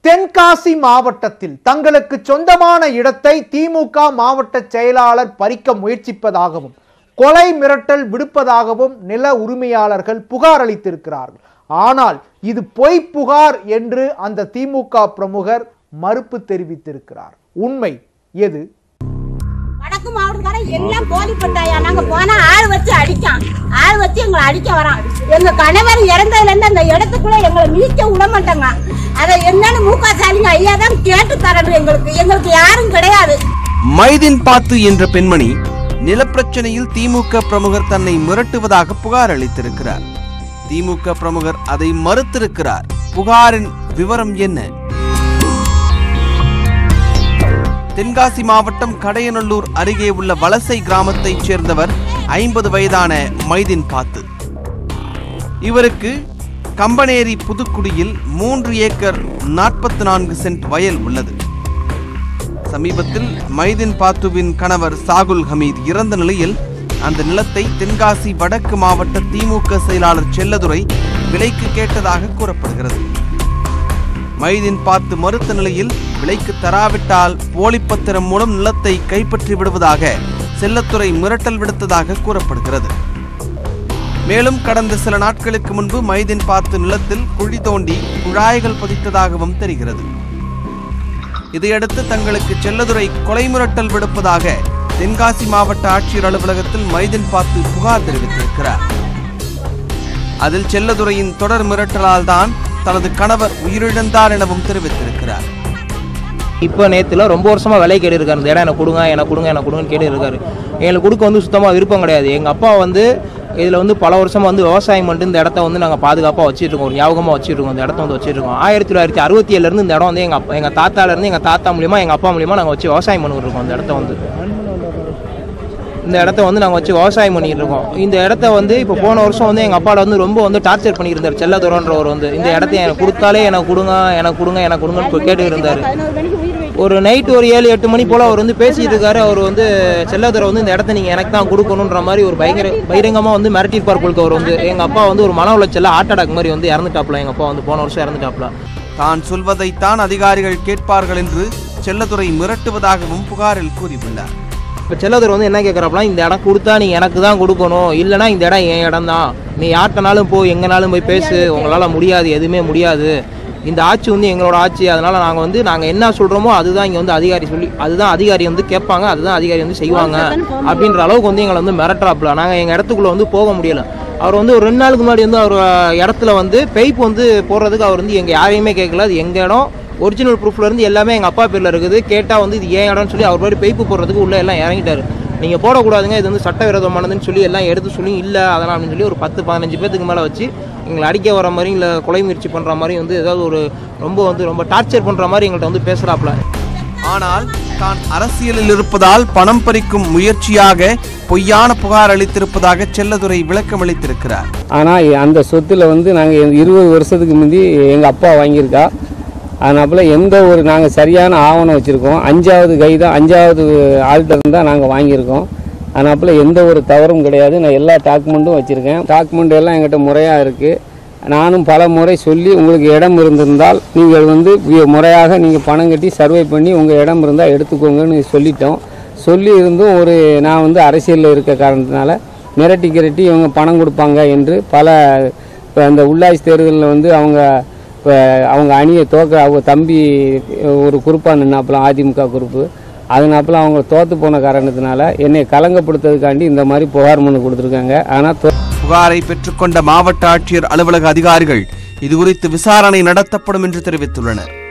தென்காசி மாவட்டத்தில் தங்களுக்கு சொந்தமான இடத்தை திமுக மாவட்ட செயலாளர் பறிக்க முயற்சிப்பதாகவும் கொலை மிரட்டல் விடுப்பதாகவும் நில உரிமையாளர்கள் புகார் அளித்திருக்கிறார்கள் ஆனால் இது பொய் புகார் என்று அந்த திமுக பிரமுகர் மறுப்பு தெரிவித்திருக்கிறார் உண்மை எது வடக்கு மாவட்டக்காரன் எல்லாம் போலி பட்டாயா நாங்க போனா ஆள் வச்சு அடிக்கான் ஆள் வச்சு எங்களை அடிக்க வரான் எங்க கணவர் இறந்ததுல இருந்து அந்த இடத்துக்குள்ள எங்களை மீட்க விட மாட்டாங்க அதை என்னன்னு முக ஸ்டாலின் ஐயா தான் கேட்டு தரணும் எங்களுக்கு எங்களுக்கு யாரும் கிடையாது மைதின் பாத்து என்ற பெண்மணி நிலப்பிரச்சனையில் திமுக பிரமுகர் தன்னை மிரட்டுவதாக புகார் அளித்திருக்கிறார் திமுக பிரமுகர் அதை மறுத்திருக்கிறார் புகாரின் விவரம் என்ன தென்காசி மாவட்டம் கடையநல்லூர் அருகே உள்ள வலசை கிராமத்தைச் சேர்ந்தவர் ஐம்பது வயதான மைதின் பாத்து இவருக்கு கம்பனேரி புதுக்குடியில் மூன்று ஏக்கர் நாற்பத்தி நான்கு சென்ட் வயல் உள்ளது சமீபத்தில் மைதின் பாத்துவின் கணவர் சாகுல் ஹமீத் இறந்த நிலையில் அந்த நிலத்தை தென்காசி வடக்கு மாவட்ட திமுக செயலாளர் செல்லதுரை விலைக்கு கேட்டதாக கூறப்படுகிறது மைதின் பார்த்து மறுத்த நிலையில் விலைக்கு தராவிட்டால் போலிப்பத்திரம் மூலம் நிலத்தை கைப்பற்றி விடுவதாக செல்லத்துறை மிரட்டல் விடுத்ததாக கூறப்படுகிறது மேலும் கடந்த சில நாட்களுக்கு முன்பு மைதின் பார்த்து நிலத்தில் குழி தோண்டி குழாய்கள் பதித்ததாகவும் தெரிகிறது இதையடுத்து தங்களுக்கு செல்லதுரை கொலை மிரட்டல் விடுப்பதாக தென்காசி மாவட்ட ஆட்சியர் அலுவலகத்தில் மைதின் பார்த்து புகார் தெரிவித்திருக்கிறார் அதில் செல்லதுரையின் தொடர் மிரட்டலால் தான் தனது கணவர் உயிரிழந்தார் எனவும் தெரிவித்திருக்கிறார் இப்போ நேற்றுல ரொம்ப வருஷமாக விலை கேட்டு இருக்காரு இந்த இடம் எனக்கு கொடுங்க எனக்கு கொடுங்க எனக்கு கொடுங்கன்னு கேட்டு இருக்காரு எங்களுக்கு கொடுக்க வந்து சுத்தமாக விருப்பம் கிடையாது எங்கள் அப்பா வந்து இதில் வந்து பல வருஷமாக வந்து விவசாயம் பண்ணிட்டு இந்த இடத்த வந்து நாங்கள் பாதுகாப்பாக வச்சுட்டு இருக்கோம் ஒரு ஞாபகமாக வச்சுட்டு இருக்கோம் இந்த இடத்த வந்து வச்சுட்டு இருக்கோம் ஆயிரத்தி தொள்ளாயிரத்தி அறுபத்தி ஏழுலேருந்து இந்த இடம் வந்து எங்கள் அப்பா எங்கள் தாத்தாலேருந்து எங்கள் தாத்தா மூலியமா எங்கள் அப்பா மூலியமா நாங்கள் வச்சு விவசாயம் பண்ணிட்டு இருக்கோம் இந்த இடத்த வந்து இந்த இடத்த வந்து நாங்கள் வச்சு விவசாயம் பண்ணிட்டு இருக்கோம் இந்த இடத்த வந்து இப்போ போன வருஷம் வந்து எங்கள் அப்பாவில் வந்து ரொம்ப வந்து டார்ச்சர் பண்ணியிருந்தார் செல்லதுரன்றவர் வந்து இந்த இடத்த எனக்கு கொடுத்தாலே எனக்கு கொடுங்க எனக்கு கொடுங்க எனக்கு கொடுங்கன்னு கேட்டு இருந்தார் பதினோரு மணிக்கு உயிர் வை ஒரு நைட் ஒரு ஏழு எட்டு மணி போல் அவர் வந்து பேசிட்டு இருக்காரு அவர் வந்து செல்லதுரை வந்து இந்த இடத்த நீங்கள் எனக்கு தான் கொடுக்கணுன்ற மாதிரி ஒரு பயங்கர பகிரங்கமாக வந்து மிரட்டிருப்பார் போலுக்கு அவர் வந்து எங்கள் அப்பா வந்து ஒரு மன உளைச்சல்ல ஹார்ட் அட்டாக் மாதிரி வந்து இறந்துட்டாப்ல எங்கள் அப்பா வந்து போன வருஷம் இறந்துட்டாப்ல தான் சொல்வதைத்தான் அதிகாரிகள் கேட்பார்கள் என்று செல்லதுரை மிரட்டுவதாகவும் புகாரில் கூறியுள்ளார் இப்போ செல்லதுரை வந்து என்ன கேட்குறாப்லாம் இந்த இடம் கொடுத்தா நீங்கள் எனக்கு தான் கொடுக்கணும் இல்லைனா இந்த இடம் என் இடம் தான் நீ யார்கிட்டனாலும் போ எங்கனாலும் போய் பேசு உங்களால் முடியாது எதுவுமே முடியாது இந்த ஆட்சி வந்து எங்களோட ஆட்சி அதனால் நாங்கள் வந்து நாங்கள் என்ன சொல்கிறோமோ அதுதான் இங்கே வந்து அதிகாரி சொல்லி அதுதான் அதிகாரி வந்து கேட்பாங்க அதுதான் அதிகாரி வந்து செய்வாங்க அப்படின்ற அளவுக்கு வந்து எங்களை வந்து மிரட்டுறாப்புல நாங்கள் எங்கள் இடத்துக்குள்ளே வந்து போக முடியல அவர் வந்து ஒரு ரெண்டு நாளுக்கு முன்னாடி வந்து அவர் இடத்துல வந்து பைப் வந்து போடுறதுக்கு அவர் வந்து எங்கள் யாரையுமே கேட்கல அது எங்கள் இடம் ஒரிஜினல் ப்ரூஃப்ல இருந்து எல்லாமே எங்கள் அப்பா பேரில் இருக்குது கேட்டால் வந்து இது ஏன் இடம்னு சொல்லி அவர் மாதிரி பைப்பு போடுறதுக்கு உள்ள எல்லாம் இறங்கிட்டாரு நீங்கள் போடக்கூடாதுங்க இது வந்து சட்டவிரோதமானதுன்னு சொல்லி எல்லாம் எடுத்து சொல்லி இல்லை அதெல்லாம் அப்படின்னு சொல்லி ஒரு பத்து பதினஞ்சு பேத்துக்கு மேலே வச்சு எங்களை அடிக்க வர மாதிரி இல்லை கொலை முயற்சி பண்ணுற மாதிரி வந்து ஏதாவது ஒரு ரொம்ப வந்து ரொம்ப டார்ச்சர் பண்ணுற மாதிரி எங்கள்கிட்ட வந்து பேசுகிறாப்புல ஆனால் தான் அரசியலில் இருப்பதால் பணம் பறிக்கும் முயற்சியாக பொய்யான புகார் அளித்திருப்பதாக செல்லதுரை விளக்கம் அளித்திருக்கிறார் ஆனால் அந்த சொத்தில் வந்து நாங்கள் இருபது வருஷத்துக்கு முந்தி எங்கள் அப்பா வாங்கியிருக்கா அதனால எந்த ஒரு நாங்கள் சரியான ஆவணம் வச்சுருக்கோம் அஞ்சாவது கை தான் அஞ்சாவது ஆள்கிட்ட தான் நாங்கள் வாங்கியிருக்கோம் அதனால எந்த ஒரு தவறும் கிடையாது நான் எல்லா டாக்குமெண்ட்டும் வச்சுருக்கேன் டாக்குமெண்ட் எல்லாம் எங்கிட்ட முறையாக இருக்குது நானும் பல முறை சொல்லி உங்களுக்கு இடம் இருந்திருந்தால் நீங்கள் வந்து வி- முறையாக நீங்கள் பணம் கட்டி சர்வே பண்ணி உங்கள் இடம் இருந்தால் எடுத்துக்கோங்கன்னு சொல்லிட்டோம் சொல்லி இருந்தும் ஒரு நான் வந்து அரசியலில் இருக்க காரணத்தினால மிரட்டி கிரட்டி இவங்க பணம் கொடுப்பாங்க என்று பல இப்போ அந்த உள்ளாட்சி தேர்தலில் வந்து அவங்க இப்போ அவங்க அணியை தோக்க அவங்க தம்பி ஒரு குரூப்பாக நின்னாப்புலாம் அதிமுக குரூப்பு அதனாப்புல அவங்க தோற்று போன காரணத்தினால என்னை கலங்கப்படுத்துறதுக்காண்டி இந்த மாதிரி புகார் மனு கொடுத்துருக்காங்க ஆனால் புகாரை பெற்றுக்கொண்ட மாவட்ட ஆட்சியர் அலுவலக அதிகாரிகள் இதுகுறித்து விசாரணை நடத்தப்படும் என்று தெரிவித்துள்ளனர்